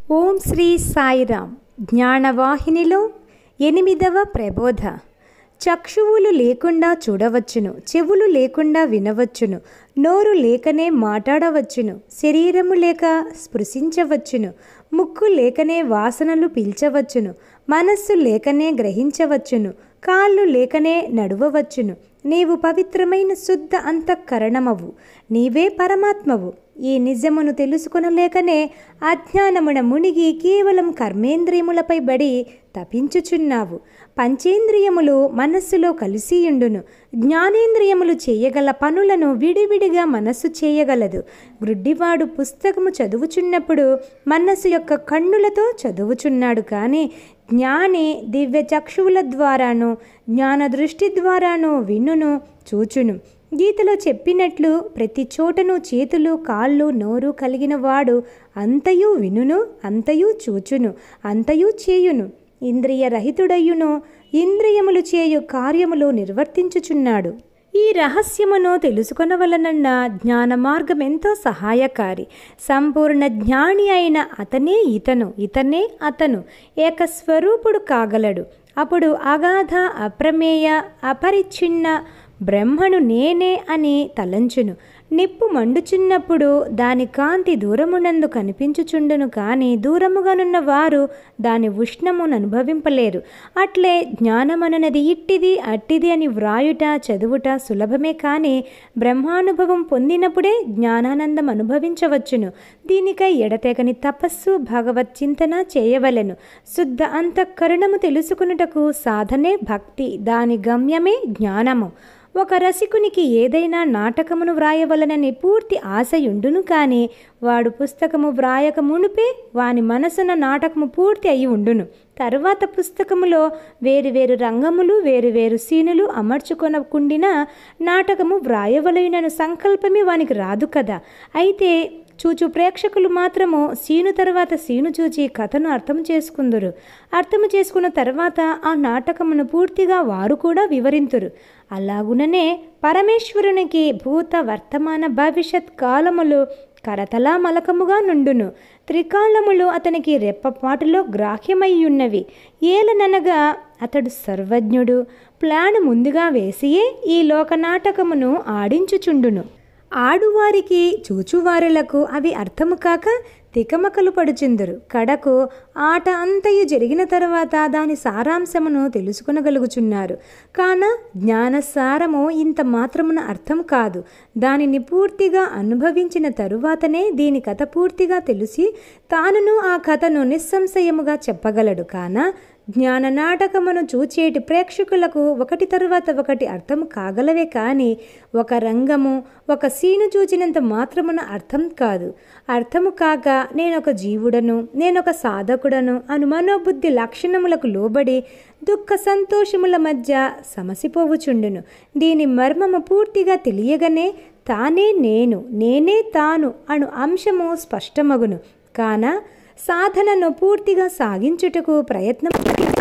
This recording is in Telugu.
ఓం శ్రీ సాయిరామ్ జ్ఞానవాహినిలో ఎనిమిదవ ప్రబోధ చక్షువులు లేకుండా చూడవచ్చును చెవులు లేకుండా వినవచ్చును నోరు లేకనే మాట్లాడవచ్చును శరీరము లేక స్పృశించవచ్చును ముక్కు లేకనే వాసనలు పీల్చవచ్చును మనస్సు లేకనే గ్రహించవచ్చును కాళ్ళు లేకనే నడువవచ్చును నీవు పవిత్రమైన శుద్ధ అంతఃకరణమవు నీవే పరమాత్మవు ఈ నిజమును తెలుసుకొనలేకనే అజ్ఞానమున మునిగి కేవలం కర్మేంద్రియములపై బడి తపించుచున్నావు పంచేంద్రియములు మనస్సులో కలిసియుండును జ్ఞానేంద్రియములు చేయగల పనులను విడివిడిగా మనస్సు చేయగలదు గ్రుడ్డివాడు పుస్తకము చదువుచున్నప్పుడు మనస్సు యొక్క కన్నులతో చదువుచున్నాడు కానీ జ్ఞాని దివ్య చక్షువుల ద్వారాను జ్ఞాన దృష్టి ద్వారాను విన్నును చూచును గీతలో చెప్పినట్లు ప్రతి చోటను చేతులు కాళ్ళు నోరు కలిగిన వాడు అంతయు వినును అంతయు చూచును అంతయు చేయును ఇంద్రియ రహితుడయ్యును ఇంద్రియములు చేయు కార్యములు నిర్వర్తించుచున్నాడు ఈ రహస్యమును తెలుసుకొనవలనన్న జ్ఞాన మార్గం ఎంతో సహాయకారి సంపూర్ణ జ్ఞాని అయిన అతనే ఇతను ఇతనే అతను ఏకస్వరూపుడు కాగలడు అప్పుడు అగాధ అప్రమేయ అపరిచ్ఛిన్న బ్రహ్మను నేనే అని తలంచును నిప్పు మండుచున్నప్పుడు దాని కాంతి దూరమునందు కనిపించుచుండును కానీ దూరముగానున్న వారు దాని ఉష్ణమును అనుభవింపలేరు అట్లే జ్ఞానమనున్నది ఇట్టిది అట్టిది అని వ్రాయుట చదువుట సులభమే కానీ బ్రహ్మానుభవం పొందినప్పుడే జ్ఞానానందం అనుభవించవచ్చును దీనికై ఎడతెగని తపస్సు భగవత్ చింతన చేయవలెను శుద్ధ అంతఃకరణము తెలుసుకున్నటకు సాధనే భక్తి దాని గమ్యమే జ్ఞానము ఒక రసికునికి ఏదైనా నాటకమును వ్రాయవలనని పూర్తి ఆశయుండును కానీ వాడు పుస్తకము వ్రాయక మునుపే వాని మనసున నాటకము పూర్తి అయి ఉండును తరువాత పుస్తకములో వేరు వేరు రంగములు వేరు వేరు సీనులు అమర్చుకొనకుండిన నాటకము వ్రాయవలనను సంకల్పమే వానికి రాదు కదా అయితే చూచు ప్రేక్షకులు మాత్రము సీను తర్వాత సీను చూచి కథను అర్థం చేసుకుందరు అర్థము చేసుకున్న తర్వాత ఆ నాటకమును పూర్తిగా వారు కూడా వివరింతురు అలాగుననే పరమేశ్వరునికి భూత వర్తమాన భవిష్యత్ కాలములు కరతలా మలకముగా నుండును త్రికాలములు అతనికి రెప్పపాటులో గ్రాహ్యమయ్యున్నవి ఏలననగా అతడు సర్వజ్ఞుడు ప్లాన్ ముందుగా వేసియే ఈ లోకనాటకమును ఆడించుచుండును ఆడువారికి చూచువారులకు అవి అర్థము కాక తికమకలు పడుచుందరు కడకు ఆట అంతయు జరిగిన తర్వాత దాని సారాంశమును తెలుసుకొనగలుగుచున్నారు కాన జ్ఞానసారము ఇంత మాత్రమున అర్థం కాదు దానిని పూర్తిగా అనుభవించిన తరువాతనే దీని కథ పూర్తిగా తెలిసి తానును ఆ కథను నిస్సంశయముగా చెప్పగలడు కాన జ్ఞాన నాటకమును చూచేటి ప్రేక్షకులకు ఒకటి తరువాత ఒకటి అర్థం కాగలవే కానీ ఒక రంగము ఒక సీను చూచినంత మాత్రమున అర్థం కాదు అర్థము కాక నేనొక జీవుడను నేనొక సాధకుడను అను మనోబుద్ధి లక్షణములకు లోబడి దుఃఖ సంతోషముల మధ్య సమసిపోవుచుండును దీని మర్మము పూర్తిగా తెలియగానే తానే నేను నేనే తాను అను అంశము స్పష్టమగును కాన సాధనను పూర్తిగా సాగించుటకు ప్రయత్నం